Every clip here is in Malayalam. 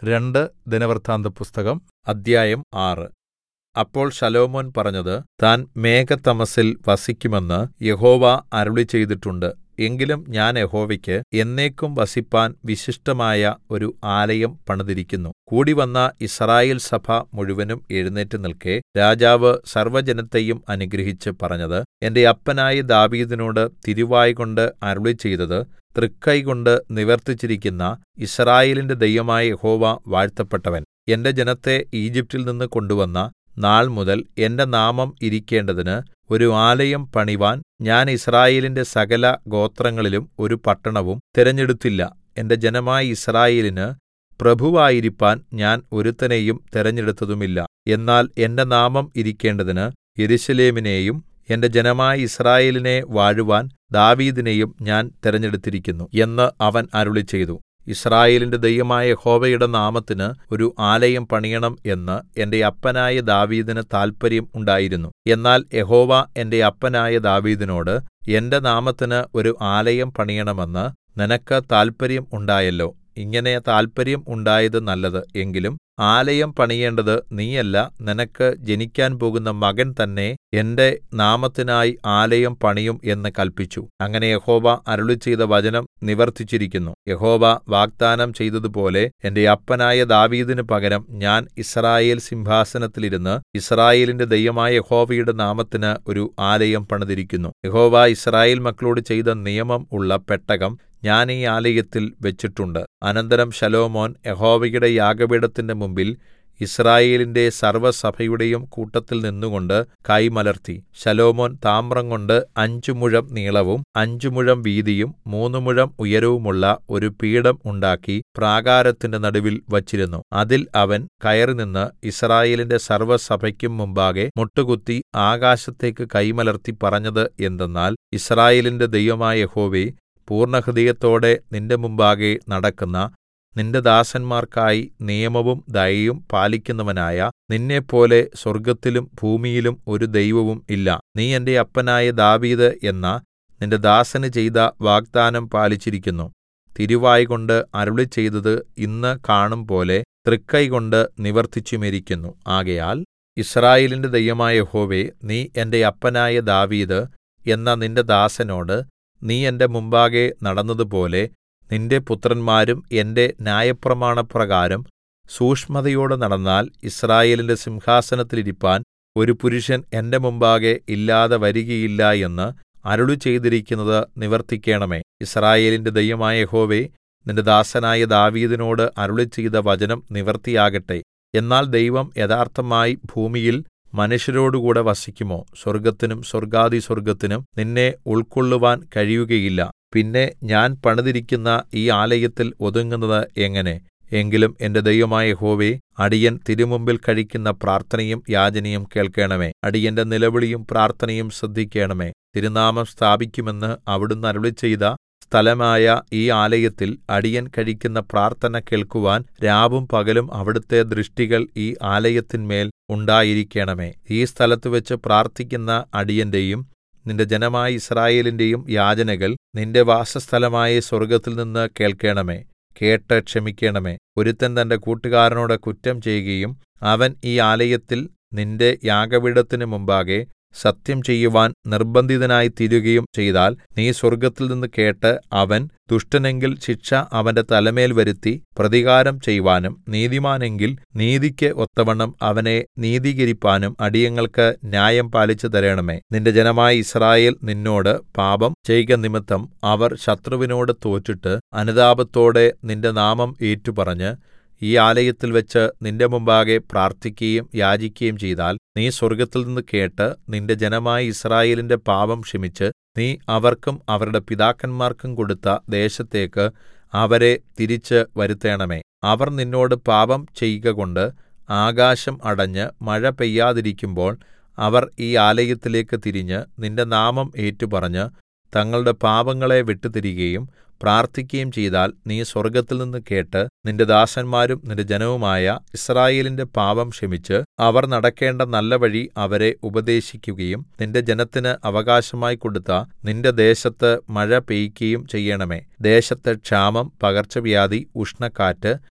രണ്ട് ദിനവൃത്താന്തപുസ്തകം അദ്ധ്യായം ആറ് അപ്പോൾ ശലോമോൻ പറഞ്ഞത് താൻ മേഘതമസ്സിൽ വസിക്കുമെന്ന് യഹോവ അരുളിച്ചെയ്തിട്ടുണ്ട് എങ്കിലും ഞാൻ യഹോവയ്ക്ക് എന്നേക്കും വസിപ്പാൻ വിശിഷ്ടമായ ഒരു ആലയം പണിതിരിക്കുന്നു കൂടിവന്ന യിസ്രായേൽ സഭ മുഴുവനും എഴുന്നേറ്റ് നിൽക്കെ രാജാവ് സർവ്വജനത്തെയും അനുഗ്രഹിച്ച് പറഞ്ഞത് എന്റെ അപ്പനായ ദാവീദിനോട് തിരുവായ്കൊണ്ട് അരുളിച്ചെയ്തത് തൃക്കൈകൊണ്ട് നിവർത്തിച്ചിരിക്കുന്ന യിസ്രായേലിന്റെ ദൈവമായ യഹോവ വാഴ്ത്തപ്പെട്ടവൻ എന്റെ ജനത്തെ ഈജിപ്റ്റിൽ നിന്ന് കൊണ്ടുവന്ന നാൾ മുതൽ എന്റെ നാമം ഇരിക്കേണ്ടതിന് ഒരു ആലയം പണിവാൻ ഞാൻ യിസ്രായേലിന്റെ സകല ഗോത്രങ്ങളിലും ഒരു പട്ടണവും തിരഞ്ഞെടുത്തില്ല എന്റെ ജനമായ യിസ്രായേലിന് പ്രഭുവായിരിപ്പാൻ ഞാൻ ഒരുത്തനെയും തിരഞ്ഞെടുത്തതുമില്ല എന്നാൽ എന്റെ നാമം ഇരിക്കേണ്ടതിന് യെരൂശലേമിനെയും എന്റെ ജനമായ യിസ്രായേലിനെ വാഴുവാൻ ദാവീദിനെയും ഞാൻ തിരഞ്ഞെടുത്തിരിക്കുന്നു എന്ന് അവൻ അരുളിച്ചെയ്തു യിസ്രായേലിന്റെ ദൈവമായ യഹോവയുടെ നാമത്തിന് ഒരു ആലയം പണിയണം എന്ന് എന്റെ അപ്പനായ ദാവീദിന് താല്പര്യം ഉണ്ടായിരുന്നു എന്നാൽ യഹോവ എന്റെ അപ്പനായ ദാവീദിനോട് എന്റെ നാമത്തിന് ഒരു ആലയം പണിയണമെന്ന് നിനക്ക് താല്പര്യം ഉണ്ടായല്ലോ ഇങ്ങനെ താല്പര്യം ഉണ്ടായത് നല്ലത് എങ്കിലും ആലയം പണിയേണ്ടത് നീയല്ല നിനക്ക് ജനിക്കാൻ പോകുന്ന മകൻ തന്നെ എന്റെ നാമത്തിനായി ആലയം പണിയും എന്ന് കല്പിച്ചു അങ്ങനെ യഹോവ അരുളിച്ചെയ്ത വചനം നിവർത്തിച്ചിരിക്കുന്നു യഹോവ വാഗ്ദാനം ചെയ്തതുപോലെ എന്റെ അപ്പനായ ദാവീദിന് പകരം ഞാൻ യിസ്രായേൽ സിംഹാസനത്തിലിരുന്ന് യിസ്രായേലിന്റെ ദൈവമായ യഹോവയുടെ നാമത്തിന് ഒരു ആലയം പണിതിരിക്കുന്നു യഹോവ യിസ്രായേൽ മക്കളോട് ചെയ്ത നിയമം ഉള്ള പെട്ടകം ഞാൻ ഈ ആലയത്തിൽ വെച്ചിട്ടുണ്ട് അനന്തരം ശലോമോൻ യഹോവയുടെ യാഗപീഠത്തിന്റെ മുമ്പിൽ യിസ്രായേലിന്റെ സർവ്വസഭയുടെയും കൂട്ടത്തിൽ നിന്നുകൊണ്ട് കൈ മലർത്തി ശലോമോൻ താമ്രംകൊണ്ട് അഞ്ച് മുഴം നീളവും അഞ്ച് മുഴം വീതിയും മൂന്ന് മുഴം ഉയരവുമുള്ള ഒരു പീഠം ഉണ്ടാക്കി പ്രാകാരത്തിന്റെ നടുവിൽ വച്ചിരുന്നു അതിൽ അവൻ കയറിനിന്ന് യിസ്രായേലിന്റെ സർവ്വസഭയ്ക്കും മുമ്പാകെ മുട്ടുകുത്തി ആകാശത്തേക്ക് കൈമലർത്തി പറഞ്ഞത് എന്തെന്നാൽ യിസ്രായേലിന്റെ ദൈവമായ യഹോവേ പൂർണ്ണഹൃദയത്തോടെ നിന്റെ മുമ്പാകെ നടക്കുന്ന നിന്റെ ദാസന്മാർക്കായി നിയമവും ദയയും പാലിക്കുന്നവനായ നിന്നെപ്പോലെ സ്വർഗ്ഗത്തിലും ഭൂമിയിലും ഒരു ദൈവവും ഇല്ല നീ എന്റെ അപ്പനായ ദാവീദ് എന്ന നിന്റെ ദാസന് ചെയ്ത വാഗ്ദാനം പാലിച്ചിരിക്കുന്നു തിരുവായ്കൊണ്ട് അരുളിച്ചെയ്തത് ഇന്ന് കാണുംപോലെ തൃക്കൈകൊണ്ട് നിവർത്തിച്ചുമിരിക്കുന്നു ആകയാൽ യിസ്രായേലിന്റെ ദൈവമായ യഹോവേ നീ എന്റെ അപ്പനായ ദാവീദ് എന്ന നിന്റെ ദാസനോട് നീ എന്റെ മുമ്പാകെ നടന്നതുപോലെ നിന്റെ പുത്രന്മാരും എന്റെ ന്യായപ്രമാണപ്രകാരം സൂക്ഷ്മതയോടെ നടന്നാൽ യിസ്രായേലിന്റെ സിംഹാസനത്തിലിരിപ്പാൻ ഒരു പുരുഷൻ എന്റെ മുമ്പാകെ ഇല്ലാതെ വരികയില്ല എന്ന് അരുളിച്ചെയ്തിരിക്കുന്നത് നിവർത്തിക്കേണമേ യിസ്രായേലിന്റെ ദൈവമായ യഹോവേ നിന്റെ ദാസനായ ദാവീദിനോട് അരുളിച്ചെയ്ത വചനം നിവർത്തിയാകട്ടെ എന്നാൽ ദൈവം യഥാർത്ഥമായി ഭൂമിയിൽ മനുഷ്യരോടുകൂടെ വസിക്കുമോ സ്വർഗ്ഗത്തിനും സ്വർഗ്ഗാധിസ്വർഗ്ഗത്തിനും നിന്നെ ഉൾക്കൊള്ളുവാൻ കഴിയുകയില്ല പിന്നെ ഞാൻ പണിതിരിക്കുന്ന ഈ ആലയത്തിൽ ഒതുങ്ങുന്നത് എങ്ങനെ എങ്കിലും എന്റെ ദൈവമായ യഹോവേ അടിയൻ തിരുമുമ്പിൽ കഴിക്കുന്ന പ്രാർത്ഥനയും യാചനയും കേൾക്കണമേ അടിയന്റെ നിലവിളിയും പ്രാർത്ഥനയും ശ്രദ്ധിക്കണമേ തിരുനാമം സ്ഥാപിക്കുമെന്ന് അവിടുന്ന് അരുളിച്ചെയ്ത സ്ഥലമായ ഈ ആലയത്തിൽ അടിയൻ കഴിക്കുന്ന പ്രാർത്ഥന കേൾക്കുവാൻ രാവും പകലും അവിടുത്തെ ദൃഷ്ടികൾ ഈ ആലയത്തിന്മേൽ ഉണ്ടായിരിക്കണമേ ഈ സ്ഥലത്തുവെച്ച് പ്രാർത്ഥിക്കുന്ന അടിയന്റെയും നിന്റെ ജനമായ യിസ്രായേലിന്റെയും യാചനകൾ നിന്റെ വാസസ്ഥലമായ സ്വർഗ്ഗത്തിൽ നിന്ന് കേൾക്കണമേ കേട്ട് ക്ഷമിക്കണമേ ഒരുത്തൻ തന്റെ കൂട്ടുകാരനോട് കുറ്റം ചെയ്യുകയും അവൻ ഈ ആലയത്തിൽ നിന്റെ യാഗപീഠത്തിന് മുമ്പാകെ സത്യം ചെയ്യുവാൻ നിർബന്ധിതനായി തീരുകയും ചെയ്താൽ നീ സ്വർഗ്ഗത്തിൽ നിന്ന് കേട്ട് അവൻ ദുഷ്ടനെങ്കിൽ ശിക്ഷ അവന്റെ തലമേൽ വരുത്തി പ്രതികാരം ചെയ്വാനും നീതിമാനെങ്കിൽ നീതിക്ക് ഒത്തവണ്ണം അവനെ നീതീകരിപ്പാനും അടിയങ്ങൾക്ക് ന്യായം പാലിച്ചു തരണമേ നിന്റെ ജനമായ യിസ്രായേൽ നിന്നോട് പാപം ചെയ്ക നിമിത്തം അവർ ശത്രുവിനോട് തോറ്റിട്ട് അനുതാപത്തോടെ നിന്റെ നാമം ഏറ്റുപറഞ്ഞ് ഈ ആലയത്തിൽ വെച്ച് നിന്റെ മുമ്പാകെ പ്രാർത്ഥിക്കുകയും യാചിക്കുകയും ചെയ്താൽ നീ സ്വർഗ്ഗത്തിൽ നിന്ന് കേട്ട് നിന്റെ ജനമായ യിസ്രായേലിന്റെ പാപം ക്ഷമിച്ച് നീ അവർക്കും അവരുടെ പിതാക്കന്മാർക്കും കൊടുത്ത ദേശത്തേക്ക് അവരെ തിരിച്ച് വരുത്തേണമേ അവർ നിന്നോട് പാപം ചെയ്കകൊണ്ട് ആകാശം അടഞ്ഞ് മഴ പെയ്യാതിരിക്കുമ്പോൾ അവർ ഈ ആലയത്തിലേക്ക് തിരിഞ്ഞ് നിന്റെ നാമം ഏറ്റുപറഞ്ഞ് തങ്ങളുടെ പാപങ്ങളെ വിട്ടുതിരികയും പ്രാർത്ഥിക്കുകയും ചെയ്താൽ നീ സ്വർഗ്ഗത്തിൽ നിന്ന് കേട്ട് നിന്റെ ദാസന്മാരും നിന്റെ ജനവുമായ യിസ്രായേലിന്റെ പാപം ക്ഷമിച്ച് അവർ നടക്കേണ്ട നല്ല വഴി അവരെ ഉപദേശിക്കുകയും നിന്റെ ജനത്തിന് അവകാശമായി കൊടുത്ത നിന്റെ ദേശത്ത് മഴ പെയ്യിക്കയും ചെയ്യണമേ ദേശത്ത് ക്ഷാമം പകർച്ചവ്യാധി ഉഷ്ണക്കാറ്റ്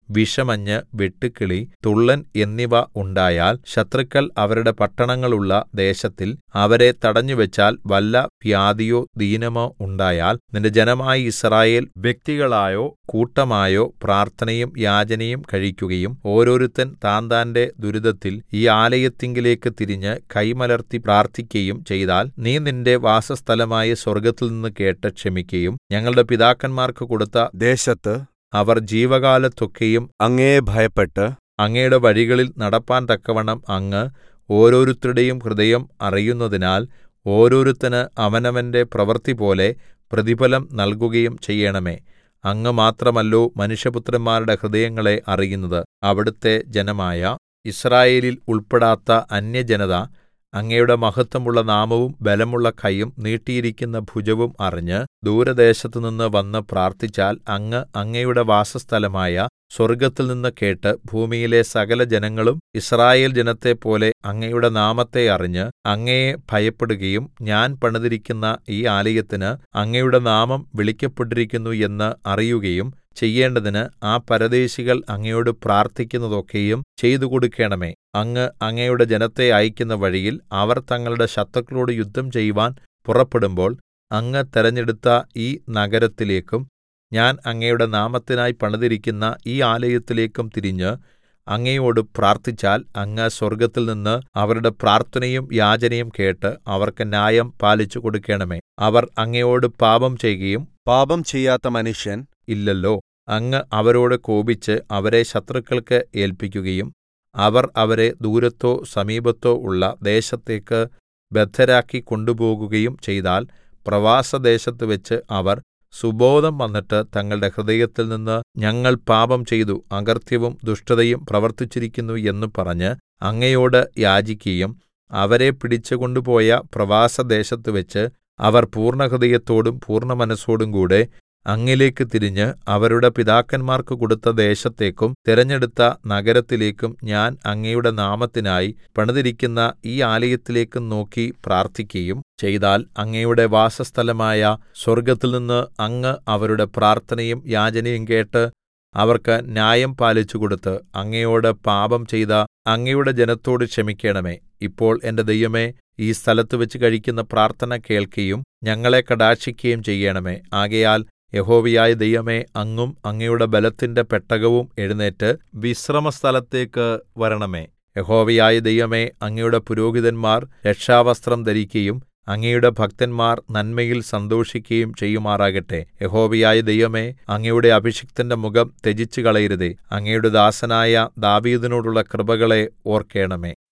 വിഷമഞ്ഞ് വെട്ടുക്കിളി തുള്ളൻ എന്നിവ ഉണ്ടായാൽ ശത്രുക്കൾ അവരുടെ പട്ടണങ്ങളുള്ള ദേശത്തിൽ അവരെ തടഞ്ഞുവച്ചാൽ വല്ല വ്യാധിയോ ദീനമോ ഉണ്ടായാൽ നിന്റെ ജനമായ യിസ്രായേൽ വ്യക്തികളായോ കൂട്ടമായോ പ്രാർത്ഥനയും യാചനയും കഴിക്കുകയും ഓരോരുത്തൻ താന്താന്റെ ദുരിതത്തിൽ ഈ ആലയത്തിങ്കലേക്ക് തിരിഞ്ഞ് കൈമലർത്തി പ്രാർത്ഥിക്കയും ചെയ്താൽ നീ നിന്റെ വാസസ്ഥലമായ സ്വർഗ്ഗത്തിൽനിന്ന് കേട്ട് ക്ഷമിക്കയും ഞങ്ങളുടെ പിതാക്കന്മാർക്ക് കൊടുത്ത ദേശത്ത് അവർ ജീവകാലത്തൊക്കെയും അങ്ങയെ ഭയപ്പെട്ട് അങ്ങയുടെ വഴികളിൽ നടപ്പാൻ തക്കവണ്ണം അങ്ങ് ഓരോരുത്തരുടെയും ഹൃദയം അറിയുന്നതിനാൽ ഓരോരുത്തന് അവനവന്റെ പ്രവൃത്തിപോലെ പ്രതിഫലം നൽകുകയും ചെയ്യണമേ അങ്ങ് മാത്രമല്ലോ മനുഷ്യപുത്രന്മാരുടെ ഹൃദയങ്ങളെ അറിയുന്നത് അവിടുത്തെ ജനമായ യിസ്രായേലിൽ ഉൾപ്പെടാത്ത അന്യജനത അങ്ങയുടെ മഹത്വമുള്ള നാമവും ബലമുള്ള കൈയും നീട്ടിയിരിക്കുന്ന ഭുജവും അറിഞ്ഞ് ദൂരദേശത്തുനിന്ന് വന്ന് പ്രാർത്ഥിച്ചാൽ അങ്ങ് അങ്ങയുടെ വാസസ്ഥലമായ സ്വർഗ്ഗത്തിൽനിന്ന് കേട്ട് ഭൂമിയിലെ സകല ജനങ്ങളും യിസ്രായേൽ ജനത്തെപ്പോലെ അങ്ങയുടെ നാമത്തെ അറിഞ്ഞ് അങ്ങയെ ഭയപ്പെടുകയും ഞാൻ പണിതിരിക്കുന്ന ഈ ആലയത്തിന് അങ്ങയുടെ നാമം വിളിക്കപ്പെട്ടിരിക്കുന്നു എന്ന് അറിയുകയും ചെയ്യേണ്ടതിന് ആ പരദേശികൾ അങ്ങയോട് പ്രാർത്ഥിക്കുന്നതൊക്കെയും ചെയ്തു കൊടുക്കണമേ അങ്ങ് അങ്ങയുടെ ജനത്തെ അയക്കുന്ന വഴിയിൽ അവർ തങ്ങളുടെ ശത്രുക്കളോട് യുദ്ധം ചെയ്‌വാൻ പുറപ്പെടുമ്പോൾ അങ്ങ് തെരഞ്ഞെടുത്ത ഈ നഗരത്തിലേക്കും ഞാൻ അങ്ങയുടെ നാമത്തിനായി പണിതിരിക്കുന്ന ഈ ആലയത്തിലേക്കും തിരിഞ്ഞ് അങ്ങയോട് പ്രാർത്ഥിച്ചാൽ അങ്ങ് സ്വർഗ്ഗത്തിൽനിന്ന് അവരുടെ പ്രാർത്ഥനയും യാചനയും കേട്ട് അവർക്ക് ന്യായം പാലിച്ചു കൊടുക്കണമേ അവർ അങ്ങയോട് പാപം ചെയ്കയും പാപം ചെയ്യാത്ത മനുഷ്യൻ ഇല്ലല്ലോ അങ്ങ് അവരോട് കോപിച്ച് അവരെ ശത്രുക്കൾക്ക് ഏല്പിക്കുകയും അവർ അവരെ ദൂരത്തോ സമീപത്തോ ഉള്ള ദേശത്തേക്ക് ബദ്ധരാക്കി കൊണ്ടുപോകുകയും ചെയ്താൽ പ്രവാസദേശത്തുവെച്ച് അവർ സുബോധം വന്നിട്ട് തങ്ങളുടെ ഹൃദയത്തിൽ നിന്ന് ഞങ്ങൾ പാപം ചെയ്തു അകൃത്യവും ദുഷ്ടതയും പ്രവർത്തിച്ചിരിക്കുന്നു എന്ന് പറഞ്ഞ് അങ്ങയോട് യാചിക്കയും അവരെ പിടിച്ചു കൊണ്ടുപോയ പ്രവാസദേശത്തുവെച്ച് അവർ പൂർണ്ണഹൃദയത്തോടും പൂർണ്ണമനസ്സോടും കൂടെ അങ്ങിലേക്ക് തിരിഞ്ഞ് അവരുടെ പിതാക്കന്മാർക്ക് കൊടുത്ത ദേശത്തേക്കും തിരഞ്ഞെടുത്ത നഗരത്തിലേക്കും ഞാൻ അങ്ങയുടെ നാമത്തിനായി പണിതിരിക്കുന്ന ഈ ആലയത്തിലേക്കും നോക്കി പ്രാർത്ഥിക്കയും ചെയ്താൽ അങ്ങയുടെ വാസസ്ഥലമായ സ്വർഗ്ഗത്തിൽനിന്ന് അങ്ങ് അവരുടെ പ്രാർത്ഥനയും യാചനയും കേട്ട് അവർക്ക് ന്യായം പാലിച്ചു കൊടുത്ത് അങ്ങയോട് പാപം ചെയ്ത അങ്ങയുടെ ജനത്തോട് ക്ഷമിക്കണമേ ഇപ്പോൾ എന്റെ ദൈവമേ ഈ സ്ഥലത്തുവെച്ച് കഴിക്കുന്ന പ്രാർത്ഥന കേൾക്കയും ഞങ്ങളെ കടാക്ഷിക്കയും ചെയ്യണമേ ആകയാൽ യഹോവയായ ദൈവമേ അങ്ങും അങ്ങയുടെ ബലത്തിന്റെ പെട്ടകവും എഴുന്നേറ്റ് വിശ്രമസ്ഥലത്തേക്ക് വരണമേ യഹോവയായ ദൈവമേ അങ്ങയുടെ പുരോഹിതന്മാർ രക്ഷാവസ്ത്രം ധരിക്കയും അങ്ങയുടെ ഭക്തന്മാർ നന്മയിൽ സന്തോഷിക്കയും ചെയ്യുമാറാകട്ടെ യഹോവയായ ദൈവമേ അങ്ങയുടെ അഭിഷിക്തന്റെ മുഖം ത്യജിച്ചുകളയരുതേ അങ്ങയുടെ ദാസനായ ദാവീദിനോടുള്ള കൃപകളെ ഓർക്കേണമേ